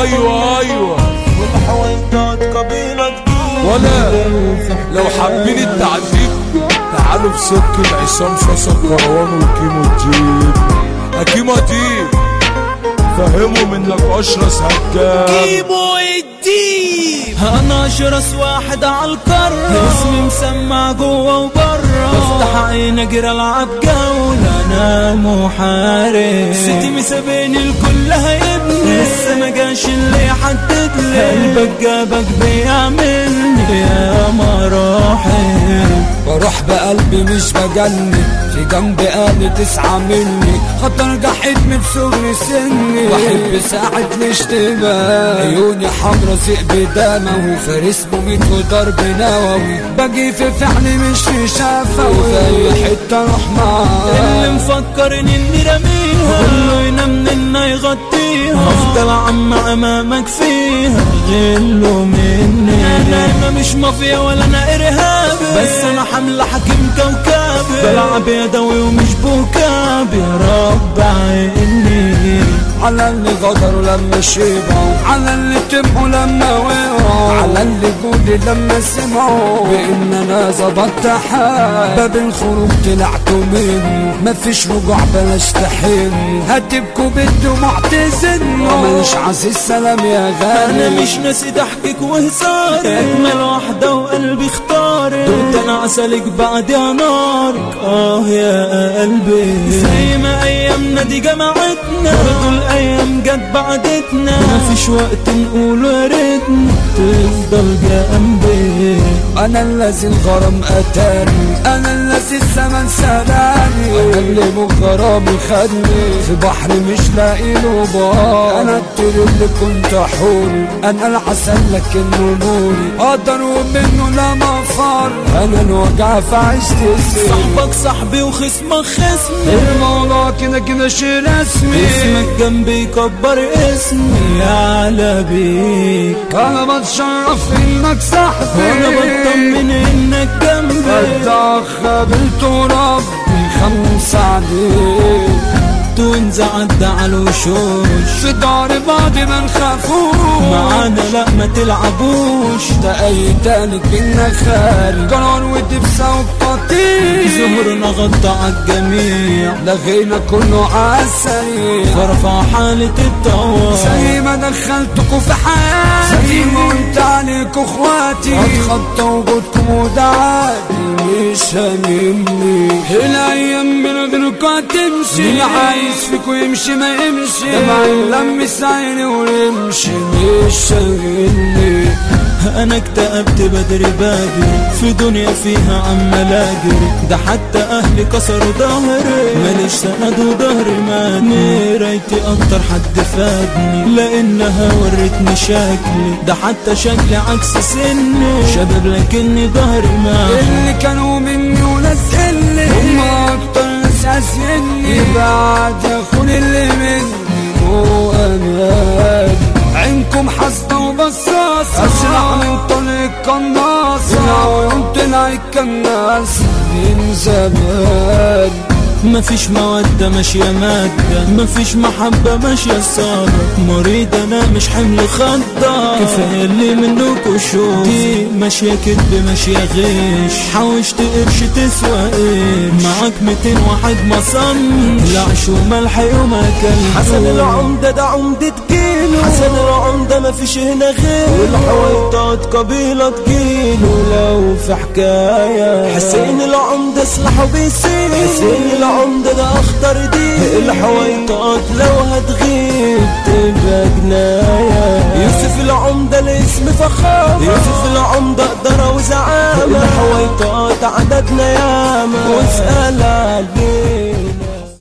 ايوه ايوه والحويطات قبيلة جديدة ولا لو حابين التعذيب تعالوا في سكة عصام صاصا كروان وكيمو الجيب اكيمو ديب فهموا منك اشرس هجام كيمو الديب انا اشرس واحد على القارة اسمي مسمع جوا وبرا بفتح عيني اجري العب جولة انا محارب ستي مسابيني الكل هيبني لسه ما جاش اللي يحدد لي قلبك جابك بيعملني يا مراحل بروح بقلبي مش بجني في جنبي قال تسعة مني خطر جحيد من صغر سني واحب ساعة الاشتباه عيوني حمرا ذئب دموي فارس مميت وضرب نووي باجي في فعلي مش في شفوي وفي اي حتة اروح اللي معاه مفكر اني رميها كله ينام منا يغطيها افضل عم امامك فيها غلوا مني انا انا مش مافيا ولا انا ارهابي بس انا حملة حكيم كوكبي بلعب يدوي ومش بوكابي يا رب عيني على اللي غدروا لما شبعوا على اللي تمحوا لما وقعوا على اللي جودي لما سمعوا بان انا ظبطت حال باب الخروج طلعتوا منه مفيش رجوع بلاش تحن هتبكوا بالدموع تزنوا ماليش عزيز سلام يا غالي انا مش ناسي ضحكك وهزارك اجمل واحدة وقلبي اختارك دوت انا عسلك بعد يا نارك اه يا قلبي زي ما ايامنا دي جمعتنا برضو الايام جت بعدتنا مفيش وقت نقول يا ريتنا تفضل جنبي انا الذي الغرام اتاني انا الذي الزمن سراني انا اللي مغرامي خدني في بحر مش لاقي له بار انا الطير اللي كنت حوري انا العسل لكنه نوري اقدر منه لا مفر انا الوجع فعشت سنين صاحبك صاحبي وخصمك خصمي الموضوع كده كده شي رسمي اسمك جنبي كبر اسمي على بيك انا بتشرف انك صاحبي وانا بطمن انك جنبي اتدخل ربي خمسة عليك وانزع عدى على الوشوش في دار بعض ما نخافوش معانا لا ما تلعبوش ده اي تالت بينا خارج قرار ودبسة وقطيع ظهورنا غطى عالجميع لغينا كله عالسريع فرفع حالة الطوار زي ما دخلتكوا في حياتي زي ما قلت عليكوا اخواتي اتخطى وجودكم وده عادي مش هاممني الايام من غيركوا هتمشي اللي عايز فيكوا يمشي ما يمشي دمعي لمس عيني ويمشي مش شاغلني انا اكتئبت بدري بدري في دنيا فيها عمال اجري ده حتى اهلي كسروا ظهري ماليش سند وظهري ماتني رايتي اكتر حد فادني لانها ورتني شكلي ده حتى شكلي عكس سني شباب لكني ظهري مات اللي كانوا مني ونزلني هم اكتر ناس عسيني بعد اخون اللي مني مو امان عينكم حاسدة وبصاصة اسرع من طريق قناصة العيون طلعت كالناس من زمان مفيش مودة ماشية مادة مفيش محبة ماشية صادة مريض انا مش حمل خضة كفاية اللي منكوا شوف دي ماشية كدب ماشية غش حوشت قرش تسوى قرش معاك 200 واحد مصن العش وملح يوم اكل حسن العمدة ده عمدة جيله حسن العمدة مفيش هنا غيره والحويطات قبيلة تجيله لو في حكاية حسين العمدة سلاحه بيسيل حسين العمدة ده اخطر دي الحويطات لو هتغيب تبقى جناية يوسف العمدة الاسم فخامة يوسف العمدة قدرة وزعامة الحويطات عددنا ياما واسأل عليه